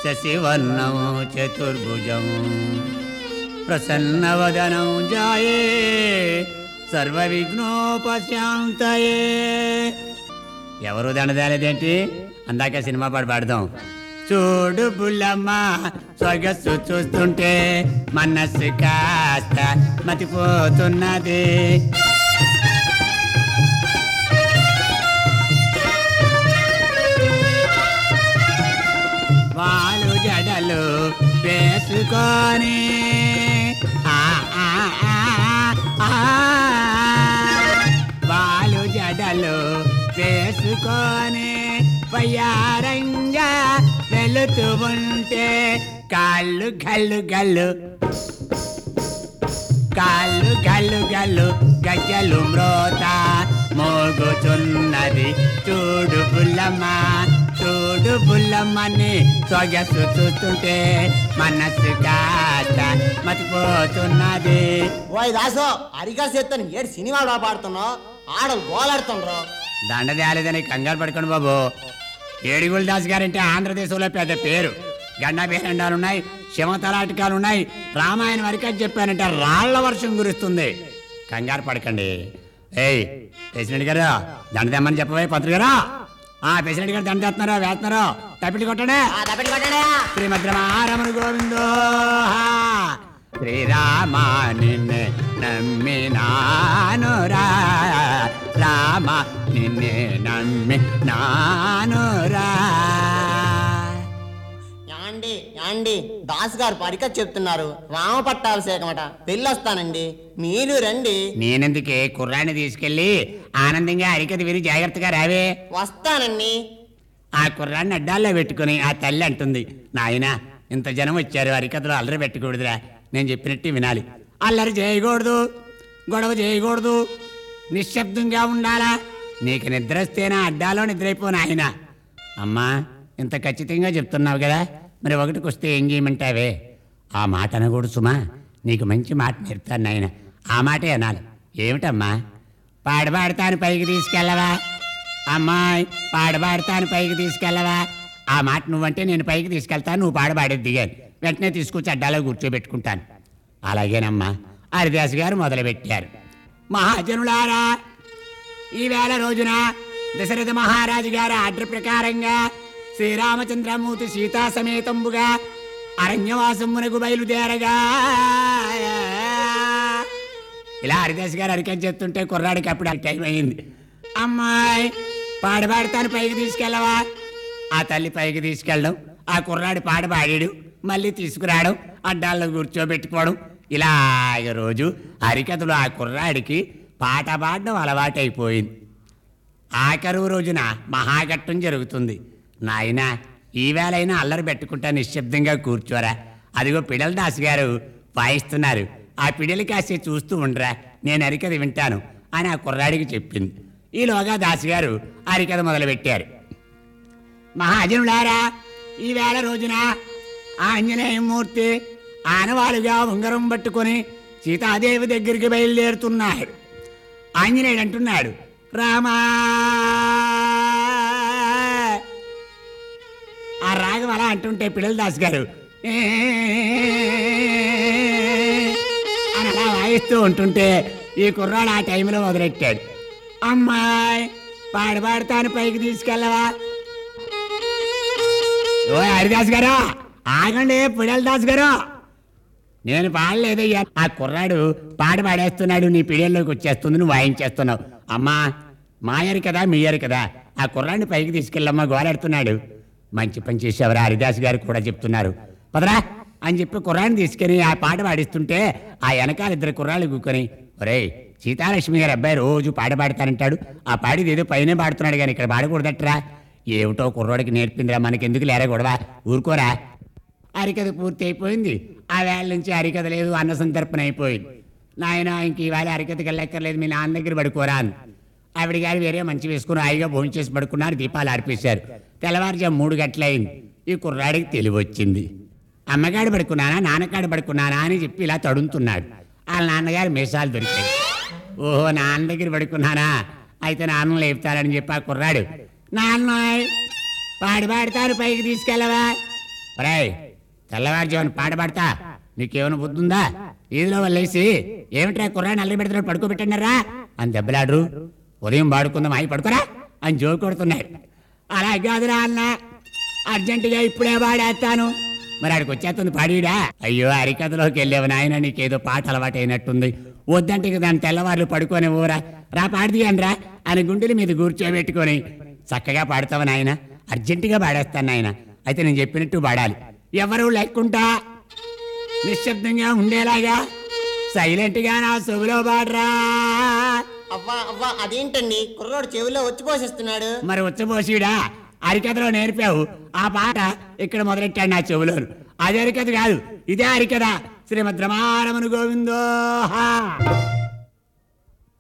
శశివర్ణం చతుర్భుజం ప్రసన్నవదనం జాయే సర్వ విఘ్నోపశాంతయే ఎవరు దండదాలేదేంటి అందాక సినిమా పాడు పాడదాం చూడు బుల్లమ్మ సొగసు చూస్తుంటే మనస్సు కాస్త మతిపోతున్నది వాళ్ళు జడలు వేసుకొని ఆ, ఆ, ఆ, ఆ, వాళ్ళు జడలు వేసుకొని వయ్యారంగా వెళుతూ ఉంటే కాళ్ళు గల్లు గల్లు కాళ్ళు గల్లు గల్లు గజ్జలు మ్రోత మోగుచున్నది చూడు బుల్లమ్మ చూడు బుల్లమ్మని సొగసు చూస్తుంటే మనస్సు కాస్త మతిపోతున్నది ఓయ్ దాసు అరిగా చేస్తాను ఏడు సినిమాలు పాడుతున్నావు ఆడలు గోలాడుతుండ్రు దండ తేలేదని కంగారు పడుకోండి బాబు ఏడుగుల దాస్ గారంటే ఆంధ్రదేశంలో పెద్ద పేరు గండా పేరండాలు ఉన్నాయి శివతలాటకాలు ఉన్నాయి రామాయణం వరకే చెప్పానంటే రాళ్ల వర్షం కురుస్తుంది కంగారు పడకండి ఏయ్ ప్రెసిడెంట్ గారు దండ తెమ్మని చెప్పవే పంతులు గారు ఆ ప్రెసిడెంట్ గారు దండ తెస్తున్నారో వేస్తున్నారో తప్పిటి కొట్టండి ఆ, తప్పెట్టు కొట్టండి. శ్రీమద్రమారమణ గోవిందో శ్రీరామ నిన్నే నమ్మినానురా రామ నిన్నే నమ్మినానురా యాండి యాండి దాస్ గారు పరిక చెప్తున్నారు రామ పట్టాభిషేకమట పెళ్ళొస్తానండి మీరు రండి నేనెందుకే కుర్రాన్ని తీసుకెళ్ళి ఆనందంగా అరికది విని జాగ్రత్తగా రావే వస్తానండి ఆ కుర్రాన్ని అడ్డాల్లో పెట్టుకుని ఆ తల్లి అంటుంది నాయనా ఇంత జనం వచ్చారు అరికథలో అల్లరి పెట్టకూడదురా నేను చెప్పినట్టు వినాలి అల్లరి చేయకూడదు గొడవ చేయకూడదు నిశ్శబ్దంగా ఉండాలా నీకు నిద్ర వస్తేనా అడ్డాలో నిద్రైపో నాయన అమ్మా ఇంత ఖచ్చితంగా చెప్తున్నావు కదా మరి ఒకటికి వస్తే ఏం చేయమంటావే ఆ మాట అనకూడదు సుమా నీకు మంచి మాట నేర్పుతాను నాయన ఆ మాటే అనాలి ఏమిటమ్మా పాడబాడతాను పైకి తీసుకెళ్ళవా అమ్మాయి పాడబాడతాను పైకి తీసుకెళ్ళవా ఆ మాట నువ్వంటే నేను పైకి తీసుకెళ్తాను నువ్వు పాడబాడేది దిగాను వెంటనే తీసుకొచ్చి అడ్డాలో కూర్చోబెట్టుకుంటాను అలాగేనమ్మా హరిదాస్ గారు మొదలుపెట్టారు మహాజనులారా ఈవేళ రోజున దశరథ మహారాజు గారి ఆర్డర్ ప్రకారంగా శ్రీరామచంద్రమూర్తి సీతా సమేతంబుగా అరణ్యవాసమునకు బయలుదేరగా ఇలా హరిదాస్ గారు అరికని చెప్తుంటే కుర్రాడికి అప్పుడు ఆ టైం అయింది అమ్మాయి పాడబాడతాను పైకి తీసుకెళ్ళవా ఆ తల్లి పైకి తీసుకెళ్ళడం ఆ కుర్రాడి పాట పాడాడు మళ్ళీ తీసుకురావడం అడ్డాల్లో కూర్చోబెట్టుకోవడం ఇలాగ రోజు హరికథలో ఆ కుర్రాడికి పాట పాడడం అలవాటైపోయింది ఆఖరు రోజున మహాఘట్టం జరుగుతుంది నాయనా ఈవేళైనా అల్లరి పెట్టుకుంటా నిశ్శబ్దంగా కూర్చోరా అదిగో పిడల దాస్ గారు వాయిస్తున్నారు ఆ పిడలి కాసే చూస్తూ ఉండరా నేను అరికథ వింటాను అని ఆ కుర్రాడికి చెప్పింది ఈలోగా దాస్ గారు అరికథ మొదలుపెట్టారు మహాజనులారా ఈవేళ రోజున ఆంజనేయమూర్తి ఆనవాలుగా ఉంగరం పట్టుకొని సీతాదేవి దగ్గరికి బయలుదేరుతున్నాడు ఆంజనేయుడు అంటున్నాడు రామా ఆ రాగం అలా అంటుంటే పిడల దాస్ గారు "ఏ" అని అలా వాయిస్తూ ఉంటుంటే ఈ కుర్రాడు ఆ టైంలో మొదలెట్టాడు అమ్మాయి పాడు పాడతాను పైకి తీసుకెళ్ళవా ఓ హరిదాస్ గారు ఆగండి పిడల దాస్ గారు నేను పాడలేదయ్యా ఆ కుర్రాడు పాట పాడేస్తున్నాడు నీ పిడియల్లోకి వచ్చేస్తుంది నువ్వు వాయించేస్తున్నావు అమ్మా మాయరు కదా మీయరు కదా ఆ కుర్రాడిని పైకి తీసుకెళ్ళమ్మా గోలాడుతున్నాడు మంచి పని చేసేవారు హరిదాస్ గారు కూడా చెప్తున్నారు పదరా అని చెప్పి కుర్రాడిని తీసుకెళ్ళి ఆ పాట పాడిస్తుంటే ఆ వెనకాల ఇద్దరు కుర్రాళ్ళు కూకొని ఒరేయ్ సీతాలక్ష్మి గారి అబ్బాయి రోజు పాట పాడతానంటాడు ఆ పాడిది ఏదో పైనే పాడుతున్నాడు కానీ ఇక్కడ పాడకూడదట్రా ఏమిటో కుర్రోడికి నేర్పిందిరా మనకెందుకు లేరా గొడవ ఊరుకోరా హరికథ పూర్తి అయిపోయింది ఆ వేళ నుంచి హరికథ లేదు అన్న సంతర్పణ అయిపోయింది నాయన ఇంక ఈవేళ హరికథకి వెళ్ళక్కర్లేదు మీ నాన్న దగ్గర పడుకోరా అని ఆవిడ గారు వేరే మంచి వేసుకుని హాయిగా భోజనం చేసి పడుకున్నారు దీపాలు ఆర్పేశారు తెల్లవారుజాము మూడు గంటలయింది ఈ కుర్రాడికి తెలివి వచ్చింది అమ్మగాడు పడుకున్నానా నాన్నగాడు పడుకున్నానా అని చెప్పి ఇలా తడుముతున్నాడు వాళ్ళ నాన్నగారు మీసాలు దొరికాయి ఓహో నాన్న దగ్గర పడుకున్నానా అయితే నాన్న లేపుతారని చెప్పి ఆ కుర్రాడు నాన్న పాడి పాడతారు పైకి తీసుకెళ్ళవా ఒరేయ్ తెల్లవారుజామున పాట పాడతా నీకేమైనా బుద్ధి ఉందా ఈదిలో వాళ్ళేసి ఏమిట్రా కుర్రాన్ని అల్లరి పెడుతున్నాడు పడుకోబెట్టన్నారా అని దెబ్బలాడరు ఉదయం పాడుకుందాం అయి పడుకోరా అని జోకు కొడుతున్నాడు అలా కాదురా అన్న అర్జెంటుగా ఇప్పుడే పాడేస్తాను మరి ఆడికి వచ్చేస్తుంది పాడీడా అయ్యో హరికథలోకి వెళ్ళావు నాయన నీకేదో పాట అలవాటు అయినట్టుంది వద్దంటే ఇక దాని తెల్లవార్లు పడుకొని ఊరా రా పాడదీయండి రా అని గుండెల మీద కూర్చోబెట్టుకొని చక్కగా పాడతావు నాయన అర్జెంటుగా పాడేస్తాను నాయన అయితే నేను చెప్పినట్టు పాడాలి ఎవరు లేకుంటా నిశ్శబ్దంగా ఉండేలాగా సైలెంట్ గా నా చెవిలో పాడరా అవ్వా అవ్వా అదేంటండి కుర్రోడు చెవిలో వచ్చి పోషిస్తున్నాడు మరి ఉచ్చబోసిడా హరికథలో నేర్పావు ఆ పాట ఇక్కడ మొదలెట్టాడు నా చెవులో అదే హరికథ కాదు ఇదే హరికథ శ్రీమద్ రమారమను గోవిందో